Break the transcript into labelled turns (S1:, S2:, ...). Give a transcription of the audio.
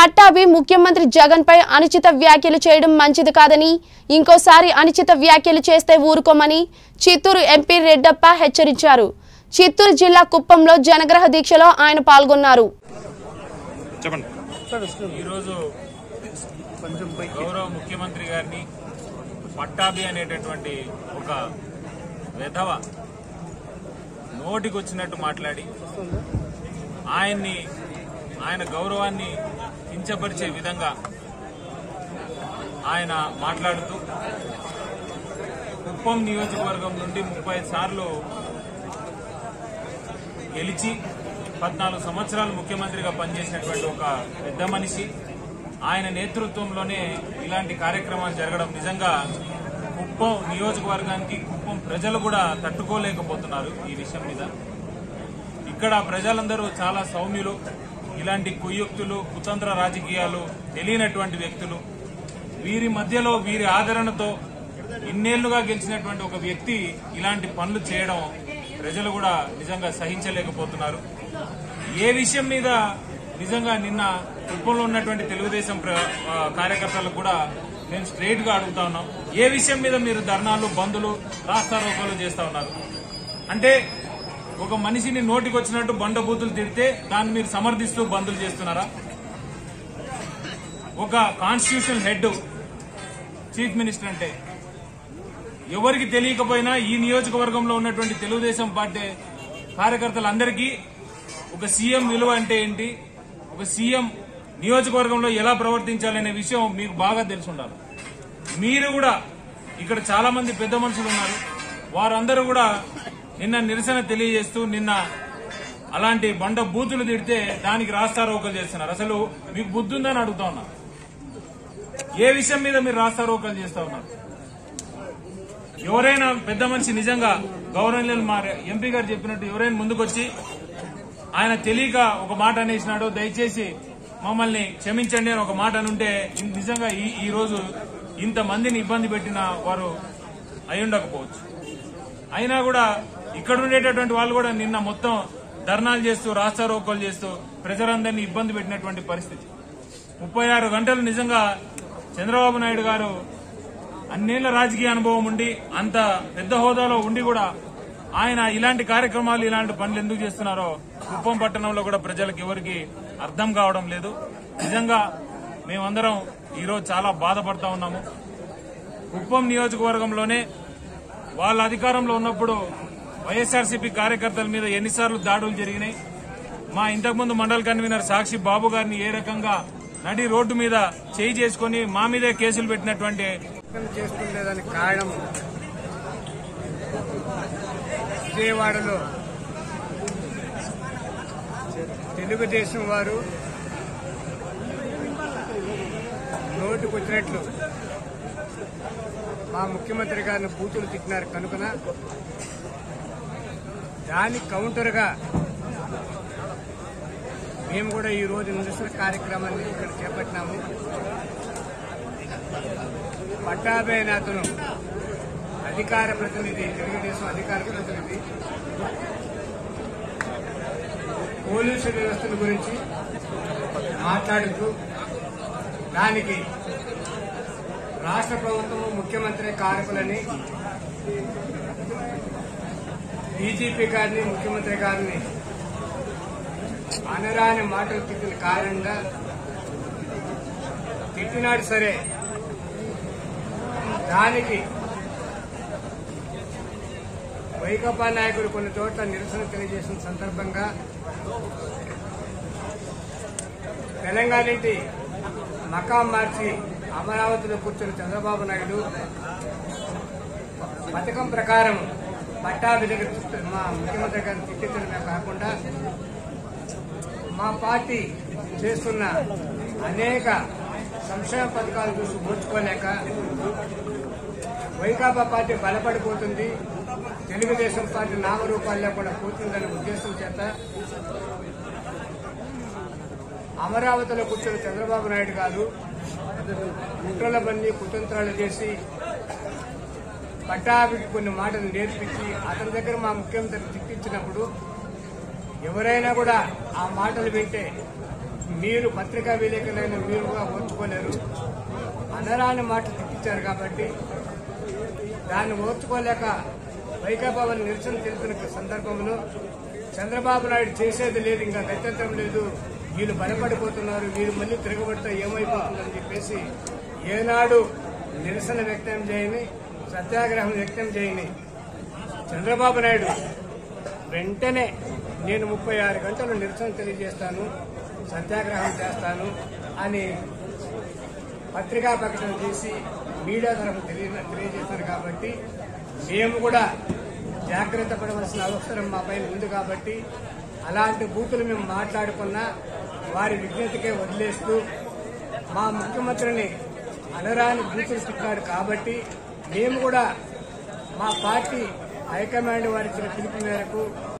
S1: పట్టాభి ముఖ్యమంత్రి జగన్ పై అనుచిత వ్యాఖ్యలు చేయడం మంచిది కాదని ఇంకోసారి అనుచిత వ్యాఖ్యలు చేస్తే ఊరుకోమని చిత్తూరు ఎంపీ రెడ్డప్ప హెచ్చరించారు చిత్తూరు జిల్లా కుప్పంలో జనగ్రహ దీక్షలో ఆయన పాల్గొన్నారు
S2: చెప్పండి
S3: ఈరోజు గౌరవ ముఖ్యమంత్రి గారిని పట్టాభి అనేటటువంటి ఒక వెధవ నోటికి వచ్చినట్టు మాట్లాడి ఆయన్ని ఆయన గౌరవాన్ని కించపరిచే విధంగా ఆయన మాట్లాడుతూ కుప్పం నియోజకవర్గం నుండి ముప్పై సార్లు గెలిచి పద్నాలుగు సంవత్సరాలు ముఖ్యమంత్రిగా పనిచేసినటువంటి ఒక పెద్ద మనిషి ఆయన నేతృత్వంలోనే ఇలాంటి కార్యక్రమాలు జరగడం నిజంగా కుప్పం నియోజకవర్గానికి కుప్పం ప్రజలు కూడా తట్టుకోలేకపోతున్నారు ఈ విషయం మీద ఇక్కడ ప్రజలందరూ చాలా సౌమ్యులు ఇలాంటి కుయుక్తులు కుతంత్ర రాజకీయాలు తెలియనటువంటి వ్యక్తులు వీరి మధ్యలో వీరి ఆదరణతో ఇన్నేళ్లుగా గెలిచినటువంటి ఒక వ్యక్తి ఇలాంటి పనులు చేయడం ప్రజలు కూడా నిజంగా సహించలేకపోతున్నారు ఏ విషయం మీద నిజంగా నిన్న కుప్పంలో ఉన్నటువంటి తెలుగుదేశం ప్ర- ఆ, కార్యకర్తలకు కూడా మేము స్ట్రైట్ గా అడుగుతా ఉన్నాం ఏ విషయం మీద మీరు ధర్నాలు బంధులు రాస్తారోకోలు చేస్తా ఉన్నారు అంటే ఒక మనిషిని నోటికి వచ్చినట్టు బండబూతులు తిడితే దాన్ని మీరు సమర్థిస్తూ బంధులు చేస్తున్నారా ఒక కాన్స్టిట్యూషన్ హెడ్ చీఫ్ మినిస్టర్ అంటే ఎవరికి తెలియకపోయినా ఈ నియోజకవర్గంలో ఉన్నటువంటి తెలుగుదేశం పార్టీ కార్యకర్తలందరికీ ఒక సీఎం విలువ అంటే ఏంటి ఒక సీఎం నియోజకవర్గంలో ఎలా ప్రవర్తించాలనే విషయం మీకు బాగా తెలిసి ఉండాలి మీరు కూడా ఇక్కడ చాలా మంది పెద్ద మనుషులు ఉన్నారు వారందరూ కూడా నిన్న నిరసన తెలియజేస్తూ నిన్న అలాంటి బండ బూతులు తిడితే దానికి రాస్తారోకలు చేస్తున్నారు అసలు మీకు బుద్ధి ఉందని అడుగుతా ఉన్నా ఏ విషయం మీద మీరు రాస్తారోకలు చేస్తా ఉన్నారు ఎవరైనా పెద్ద మనిషి నిజంగా గౌరవనీయులు మా ఎంపీ గారు చెప్పినట్టు ఎవరైనా ముందుకొచ్చి ఆయన తెలియక ఒక మాట అనేసినాడు దయచేసి మమ్మల్ని క్షమించండి అని ఒక మాట అనుంటే ఇన్- నిజంగా ఈ ఈ రోజు ఇంత మందిని ఇబ్బంది పెట్టిన వారు అయి ఉండకపోవచ్చు అయినా కూడా ఇక్కడ ఉండేటటువంటి వాళ్ళు కూడా నిన్న మొత్తం ధర్నాలు చేస్తూ రాస్తారోకోలు చేస్తూ ప్రజలందరినీ ఇబ్బంది పెట్టినటువంటి పరిస్థితి ముప్పై ఆరు గంటలు నిజంగా చంద్రబాబు నాయుడు గారు అన్నేళ్ల రాజకీయ అనుభవం ఉండి అంత పెద్ద హోదాలో ఉండి కూడా ఆయన ఇలాంటి కార్యక్రమాలు ఇలాంటి పనులు ఎందుకు చేస్తున్నారో కుప్పం పట్టణంలో కూడా ప్రజలకు ఎవరికి అర్థం కావడం లేదు నిజంగా మేమందరం ఈరోజు చాలా బాధపడతా ఉన్నాము కుప్పం నియోజకవర్గంలోనే వాళ్ళ అధికారంలో ఉన్నప్పుడు వైఎస్ఆర్సీపీ కార్యకర్తల మీద ఎన్నిసార్లు దాడులు జరిగినాయి మా ఇంతకుముందు మండల కన్వీనర్ సాక్షి బాబు గారిని ఏ రకంగా నడి రోడ్డు మీద చేయి చేసుకుని మా మీదే కేసులు పెట్టినటువంటి
S4: ప్రయత్నం చేస్తుండేదానికి కారణం విజయవాడలో తెలుగుదేశం వారు నోటికి వచ్చినట్లు మా ముఖ్యమంత్రి గారిని బూతులు తిట్టినారు కనుకన దానికి కౌంటర్గా మేము కూడా ఈ రోజు నిరసన కార్యక్రమాన్ని ఇక్కడ చేపట్టినాము పట్టాభే అతను అధికార ప్రతినిధి తెలుగుదేశం అధికార ప్రతినిధి పోలీసు వ్యవస్థల గురించి మాట్లాడుతూ దానికి రాష్ట్ర ప్రభుత్వం ముఖ్యమంత్రి కారకులని డీజీపీ గారిని ముఖ్యమంత్రి గారిని అనరాని మాటలు తిట్టిన కారణంగా తిట్టినాడు సరే దానికి వైకాపా నాయకులు కొన్ని చోట్ల నిరసన తెలియజేసిన సందర్భంగా తెలంగాణ నుండి మకాం మార్చి అమరావతిలో కూర్చున్న చంద్రబాబు నాయుడు పథకం ప్రకారం పట్టాభి దగ్గర చూస్తే మా ముఖ్యమంత్రి గారిని తిట్టించడమే కాకుండా మా పార్టీ చేస్తున్న అనేక సంక్షేమ పథకాలు చూసి ఓర్చుకోలేక వైకాపా పార్టీ బలపడిపోతుంది తెలుగుదేశం పార్టీ నామరూపాల్లో కూడా పోతుందనే ఉద్దేశం చేత అమరావతిలో కూర్చొని చంద్రబాబు నాయుడు గారు కుట్రల బండి కుతంత్రాలు చేసి పట్టాభికి కొన్ని మాటలు నేర్పించి అతని దగ్గర మా ముఖ్యమంత్రి తిట్టించినప్పుడు ఎవరైనా కూడా ఆ మాటలు వింటే మీరు పత్రికా విలేకరులైన మీరుగా ఓర్చుకోలేరు అనరాని మాటలు తిప్పించారు కాబట్టి దాన్ని ఓర్చుకోలేక వైకాపావన్ నిరసన తెలిపిన సందర్భంలో చంద్రబాబు నాయుడు చేసేది లేదు ఇంకా గత్యంతరం లేదు వీళ్ళు బలపడిపోతున్నారు వీళ్ళు మళ్ళీ తిరగబడితే ఏమైపోతుందని చెప్పేసి ఏనాడు నిరసన వ్యక్తం చేయని సత్యాగ్రహం వ్యక్తం చేయని చంద్రబాబు నాయుడు వెంటనే నేను ముప్పై ఆరు గంటలు నిరసన తెలియజేస్తాను సత్యాగ్రహం చేస్తాను అని పత్రికా ప్రకటన చేసి మీడియా తరఫు తెలియ తెలియజేశారు కాబట్టి మేము కూడా జాగ్రత్త పడవలసిన అవసరం మా పైన ఉంది కాబట్టి అలాంటి బూతులు మేము మాట్లాడుకున్నా వారి విజ్ఞతకే వదిలేస్తూ మా ముఖ్యమంత్రిని అనరాని బూతులు తిట్టాడు కాబట్టి మేము కూడా మా పార్టీ హైకమాండ్ వారిచ్చిన పిలుపు మేరకు